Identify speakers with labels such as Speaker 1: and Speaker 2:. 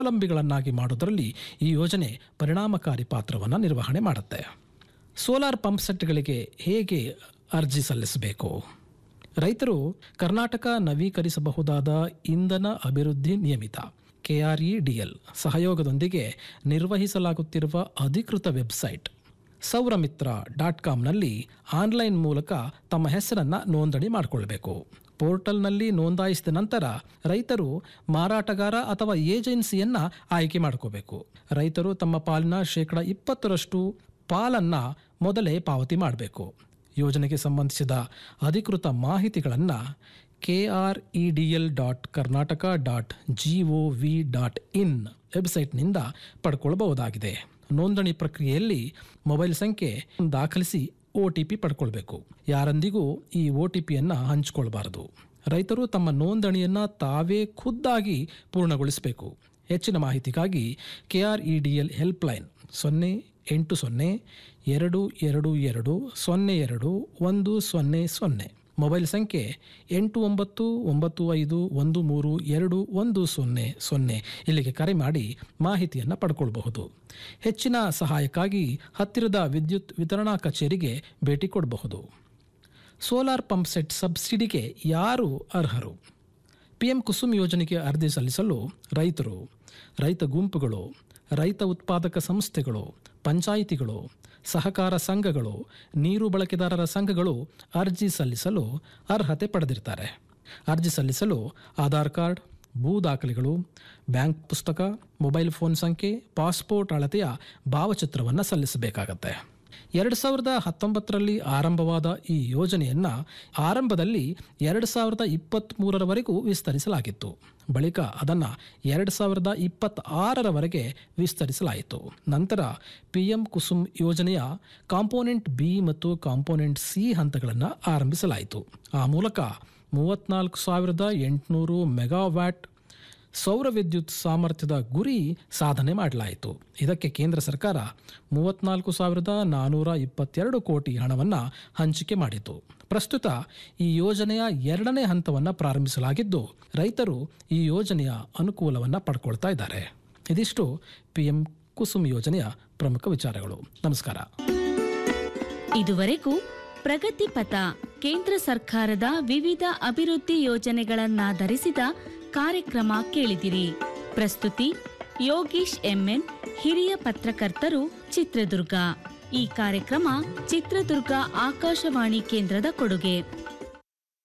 Speaker 1: ಸ್ವಾವಲಂಬಿಗಳನ್ನಾಗಿ ಮಾಡೋದರಲ್ಲಿ ಈ ಯೋಜನೆ ಪರಿಣಾಮಕಾರಿ ಪಾತ್ರವನ್ನು ನಿರ್ವಹಣೆ ಮಾಡುತ್ತೆ ಸೋಲಾರ್ ಪಂಪ್ ಸೆಟ್ಗಳಿಗೆ ಹೇಗೆ ಅರ್ಜಿ ಸಲ್ಲಿಸಬೇಕು ರೈತರು ಕರ್ನಾಟಕ ನವೀಕರಿಸಬಹುದಾದ ಇಂಧನ ಅಭಿವೃದ್ಧಿ ನಿಯಮಿತ ಕೆಆರ್ಇಡಿಎಲ್ ಸಹಯೋಗದೊಂದಿಗೆ ನಿರ್ವಹಿಸಲಾಗುತ್ತಿರುವ ಅಧಿಕೃತ ವೆಬ್ಸೈಟ್ ಸೌರಮಿತ್ರ ಡಾಟ್ ಕಾಮ್ನಲ್ಲಿ ಆನ್ಲೈನ್ ಮೂಲಕ ತಮ್ಮ ಹೆಸರನ್ನು ನೋಂದಣಿ ಮಾಡಿಕೊಳ್ಬೇಕು ಪೋರ್ಟಲ್ನಲ್ಲಿ ನೋಂದಾಯಿಸಿದ ನಂತರ ರೈತರು ಮಾರಾಟಗಾರ ಅಥವಾ ಏಜೆನ್ಸಿಯನ್ನ ಆಯ್ಕೆ ಮಾಡ್ಕೋಬೇಕು ರೈತರು ತಮ್ಮ ಪಾಲಿನ ಶೇಕಡ ಇಪ್ಪತ್ತರಷ್ಟು ಪಾಲನ್ನ ಮೊದಲೇ ಪಾವತಿ ಮಾಡಬೇಕು ಯೋಜನೆಗೆ ಸಂಬಂಧಿಸಿದ ಅಧಿಕೃತ ಮಾಹಿತಿಗಳನ್ನು K R E D L dot Karnataka dot G O V dot in ವೆಬ್ಸೈಟ್ನಿಂದ ಪಡ್ಕೊಳ್ಬಹುದಾಗಿದೆ ನೋಂದಣಿ ಪ್ರಕ್ರಿಯೆಯಲ್ಲಿ ಮೊಬೈಲ್ ಸಂಖ್ಯೆ ದಾಖಲಿಸಿ ಒ ಟಿ ಪಿ ಪಡ್ಕೊಳ್ಬೇಕು ಯಾರೊಂದಿಗೂ ಈ ಒ ಟಿ ಪಿಯನ್ನು ಹಂಚಿಕೊಳ್ಬಾರದು ರೈತರು ತಮ್ಮ ನೋಂದಣಿಯನ್ನು ತಾವೇ ಖುದ್ದಾಗಿ ಪೂರ್ಣಗೊಳಿಸಬೇಕು ಹೆಚ್ಚಿನ ಮಾಹಿತಿಗಾಗಿ K R E D L helpline ಸೊನ್ನೆ ಎಂಟು ಸೊನ್ನೆ ಎರಡು ಎರಡು ಎರಡು ಸೊನ್ನೆ ಎರಡು ಒಂದು ಸೊನ್ನೆ ಸೊನ್ನೆ ಮೊಬೈಲ್ ಸಂಖ್ಯೆ ಎಂಟು ಒಂಬತ್ತು ಒಂಬತ್ತು ಐದು ಒಂದು ಮೂರು ಎರಡು ಒಂದು ಸೊನ್ನೆ ಸೊನ್ನೆ ಇಲ್ಲಿಗೆ ಕರೆ ಮಾಡಿ ಮಾಹಿತಿಯನ್ನು ಪಡ್ಕೊಳ್ಬಹುದು ಹೆಚ್ಚಿನ ಸಹಾಯಕ್ಕಾಗಿ ಹತ್ತಿರದ ವಿದ್ಯುತ್ ವಿತರಣಾ ಕಚೇರಿಗೆ ಭೇಟಿ ಕೊಡಬಹುದು ಸೋಲಾರ್ ಪಂಪ್ ಸೆಟ್ ಸಬ್ಸಿಡಿಗೆ ಯಾರು ಅರ್ಹರು ಪಿಎಂ ಕುಸುಮ್ ಯೋಜನೆಗೆ ಅರ್ಜಿ ಸಲ್ಲಿಸಲು ರೈತರು ರೈತ ಗುಂಪುಗಳು ರೈತ ಉತ್ಪಾದಕ ಸಂಸ್ಥೆಗಳು ಪಂಚಾಯಿತಿಗಳು ಸಹಕಾರ ಸಂಘಗಳು ನೀರು ಬಳಕೆದಾರರ ಸಂಘಗಳು ಅರ್ಜಿ ಸಲ್ಲಿಸಲು ಅರ್ಹತೆ ಪಡೆದಿರ್ತಾರೆ ಅರ್ಜಿ ಸಲ್ಲಿಸಲು ಆಧಾರ್ ಕಾರ್ಡ್ ಭೂ ದಾಖಲೆಗಳು ಬ್ಯಾಂಕ್ ಪುಸ್ತಕ ಮೊಬೈಲ್ ಫೋನ್ ಸಂಖ್ಯೆ ಪಾಸ್ಪೋರ್ಟ್ ಅಳತೆಯ ಭಾವಚಿತ್ರವನ್ನು ಸಲ್ಲಿಸಬೇಕಾಗತ್ತೆ ಎರಡು ಸಾವಿರದ ಹತ್ತೊಂಬತ್ತರಲ್ಲಿ ಆರಂಭವಾದ ಈ ಯೋಜನೆಯನ್ನ ಆರಂಭದಲ್ಲಿ ಎರಡು ಸಾವಿರದ ಇಪ್ಪತ್ತ್ಮೂರರವರೆಗೂ ವಿಸ್ತರಿಸಲಾಗಿತ್ತು ಬಳಿಕ ಅದನ್ನು ಎರಡು ಸಾವಿರದ ಇಪ್ಪತ್ತಾರರವರೆಗೆ ವಿಸ್ತರಿಸಲಾಯಿತು ನಂತರ ಪಿ ಎಂ ಕುಸುಮ್ ಯೋಜನೆಯ ಕಾಂಪೋನೆಂಟ್ ಬಿ ಮತ್ತು ಕಾಂಪೋನೆಂಟ್ ಸಿ ಹಂತಗಳನ್ನು ಆರಂಭಿಸಲಾಯಿತು ಆ ಮೂಲಕ ಮೂವತ್ನಾಲ್ಕು ಸಾವಿರದ ಎಂಟುನೂರು ಮೆಗಾವ್ಯಾಟ್ ಸೌರ ವಿದ್ಯುತ್ ಸಾಮರ್ಥ್ಯದ ಗುರಿ ಸಾಧನೆ ಮಾಡಲಾಯಿತು ಇದಕ್ಕೆ ಕೇಂದ್ರ ಸರ್ಕಾರ ಮೂವತ್ನಾಲ್ಕು ಸಾವಿರದ ನಾನ್ನೂರ ಇಪ್ಪತ್ತೆರಡು ಕೋಟಿ ಹಣವನ್ನು ಹಂಚಿಕೆ ಮಾಡಿತು ಪ್ರಸ್ತುತ ಈ ಯೋಜನೆಯ ಎರಡನೇ ಹಂತವನ್ನು ಪ್ರಾರಂಭಿಸಲಾಗಿದ್ದು ರೈತರು ಈ ಯೋಜನೆಯ ಅನುಕೂಲವನ್ನು ಪಡ್ಕೊಳ್ತಾ ಇದ್ದಾರೆ ಇದಿಷ್ಟು ಪಿ ಎಂ ಕುಸುಮ್ ಯೋಜನೆಯ ಪ್ರಮುಖ ವಿಚಾರಗಳು ನಮಸ್ಕಾರ
Speaker 2: ಇದುವರೆಗೂ ಪ್ರಗತಿ ಪಥ ಕೇಂದ್ರ ಸರ್ಕಾರದ ವಿವಿಧ ಅಭಿವೃದ್ಧಿ ಯೋಜನೆಗಳನ್ನಾಧರಿಸಿದ ಕಾರ್ಯಕ್ರಮ ಕೇಳಿದಿರಿ ಪ್ರಸ್ತುತಿ ಯೋಗೀಶ್ ಎಂಎನ್ ಹಿರಿಯ ಪತ್ರಕರ್ತರು ಚಿತ್ರದುರ್ಗ ಈ ಕಾರ್ಯಕ್ರಮ ಚಿತ್ರದುರ್ಗ ಆಕಾಶವಾಣಿ ಕೇಂದ್ರದ ಕೊಡುಗೆ